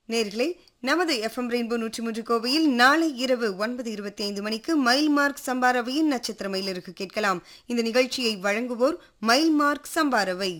நேர்களே நமது FM rainbow நூற்றி மூன்று கோவையில் நாளை இரவு ஒன்பது இருபத்தி ஐந்து மணிக்கு மைல் மார்க் சம்பாரவையின் நட்சத்திர மயிலிருக்கு கேட்கலாம் இந்த நிகழ்ச்சியை வழங்குவோர் மைல் மார்க் சம்பாரவை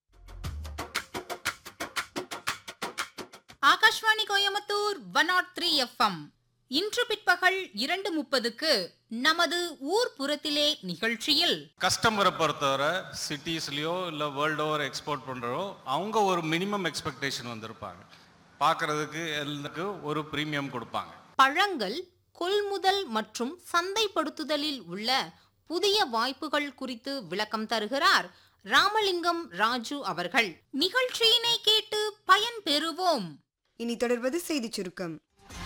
Akashvani Coimbatore one naught three FM இன்று பிற்பகல் இரண்டு முப்பதுக்கு நமது ஊர் புறத்திலே நிகழ்ச்சியில் கஸ்டமரை பொறுத்தவரை சிட்டிஸ்லேயோ இல்லை வேர்ல்டு ஓவர் எக்ஸ்போர்ட் பண்ணுறோ அவங்க ஒரு மினிமம் எக்ஸ்பெக்டேஷன் வந்திருப்பாங்க பார்க்கறதுக்கு எல்லாத்துக்கும் ஒரு ப்ரீமியம் கொடுப்பாங்க பழங்கள் கொள்முதல் மற்றும் சந்தைப்படுத்துதலில் உள்ள புதிய வாய்ப்புகள் குறித்து விளக்கம் தருகிறார் ராமலிங்கம் ராஜு அவர்கள் நிகழ்ச்சியினை கேட்டு பயன் பெறுவோம் இனி தொடர்வது செய்திச் சுருக்கம்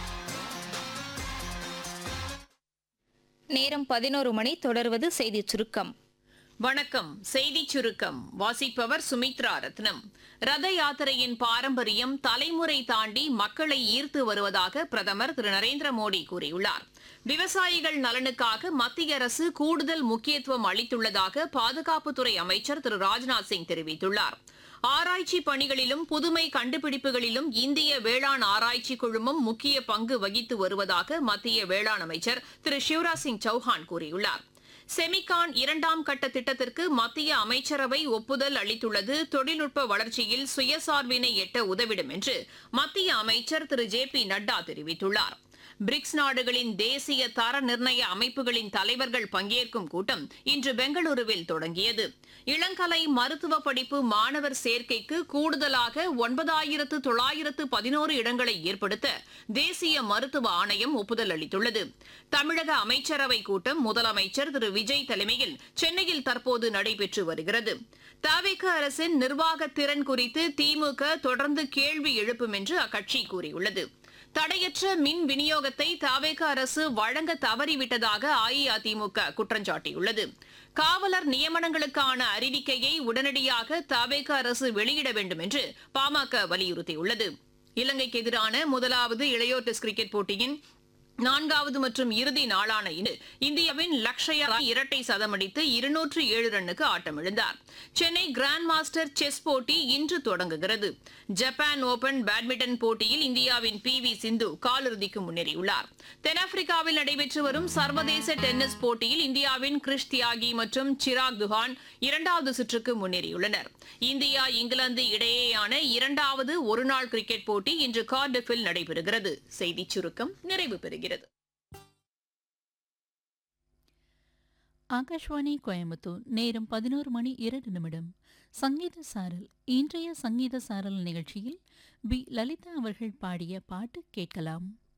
நேரம் பதினோரு மணி தொடர்வது செய்திச் சுருக்கம் வணக்கம் செய்திச் சுருக்கம் வாசிப்பவர் சுமித்ரா ரத்னம் ரத யாத்திரையின் பாரம்பரியம் தலைமுறை தாண்டி மக்களை ஈர்த்து வருவதாக பிரதமர் திரு நரேந்திர மோடி கூறியுள்ளார் விவசாயிகள் நலனுக்காக மத்திய அரசு கூடுதல் முக்கியத்துவம் அளித்துள்ளதாக பாதுகாப்புத்துறை அமைச்சர் திரு ராஜ்நாத் சிங் தெரிவித்துள்ளார் ஆராய்ச்சி பணிகளிலும் புதுமை கண்டுபிடிப்புகளிலும் இந்திய வேளாண் ஆராய்ச்சி குழுமம் முக்கிய பங்கு வகித்து வருவதாக மத்திய வேளாண் அமைச்சர் திரு சிவராஜ் சிங் சௌஹான் கூறியுள்ளார் செமிகான் இரண்டாம் கட்ட திட்டத்திற்கு மத்திய அமைச்சரவை ஒப்புதல் அளித்துள்ளது தொழில்நுட்ப வளர்ச்சியில் சுயசார்பினை எட்ட உதவிடும் என்று மத்திய அமைச்சர் திரு ஜே பி நட்டா தெரிவித்துள்ளார் பிரிக்ஸ் நாடுகளின் தேசிய தர நிர்ணய அமைப்புகளின் தலைவர்கள் பங்கேற்கும் கூட்டம் இன்று பெங்களூருவில் தொடங்கியது இளங்கலை மருத்துவ படிப்பு மாணவர் சேர்க்கைக்கு கூடுதலாக ஒன்பதாயிரத்து தொள்ளாயிரத்து பதினோரு இடங்களை ஏற்படுத்த தேசிய மருத்துவ ஆணையம் ஒப்புதல் அளித்துள்ளது தமிழக அமைச்சரவை கூட்டம் முதலமைச்சர் திரு விஜய் தலைமையில் சென்னையில் தற்போது நடைபெற்று வருகிறது தவிக அரசின் நிர்வாக திறன் குறித்து திமுக தொடர்ந்து கேள்வி எழுப்பும் என்று அக்கட்சி கூறியுள்ளது தடையற்ற மின் விநியோகத்தை தவேக அரசு வழங்க தவறிவிட்டதாக அஇஅதிமுக குற்றஞ்சாட்டியுள்ளது காவலர் நியமனங்களுக்கான அறிவிக்கையை உடனடியாக தவேக அரசு வெளியிட வேண்டும் என்று பாமக வலியுறுத்தியுள்ளது இலங்கைக்கு எதிரான முதலாவது இளையோர் டெஸ்ட் கிரிக்கெட் போட்டியின் நான்காவது மற்றும் இறுதி நாளான இன்று இந்தியாவின் லக்ஷயா இரட்டை சதமடித்து இருநூற்று ஏழு ரன்னுக்கு ஆட்டமிழந்தார் சென்னை கிராண்ட் மாஸ்டர் செஸ் போட்டி இன்று தொடங்குகிறது ஜப்பான் ஓபன் பேட்மிண்டன் போட்டியில் இந்தியாவின் பி வி சிந்து காலிறுதிக்கு முன்னேறியுள்ளார் தென்னாப்பிரிக்காவில் நடைபெற்று வரும் சர்வதேச டென்னிஸ் போட்டியில் இந்தியாவின் கிறிஷ் தியாகி மற்றும் சிராக் துஹான் இரண்டாவது சுற்றுக்கு முன்னேறியுள்ளனர் இந்தியா இங்கிலாந்து இடையேயான இரண்டாவது ஒருநாள் கிரிக்கெட் போட்டி இன்று கார்டிஃபில் நடைபெறுகிறது செய்திச் சுருக்கம் நிறைவு பெறுகிறது ஆகாஷ்வாணி கோயம்புத்தூர் நேரம் பதினோரு மணி இரண்டு நிமிடம் சங்கீத சாரல் இன்றைய சங்கீத சாரல் நிகழ்ச்சியில் பி லலிதா அவர்கள் பாடிய பாட்டு கேட்கலாம்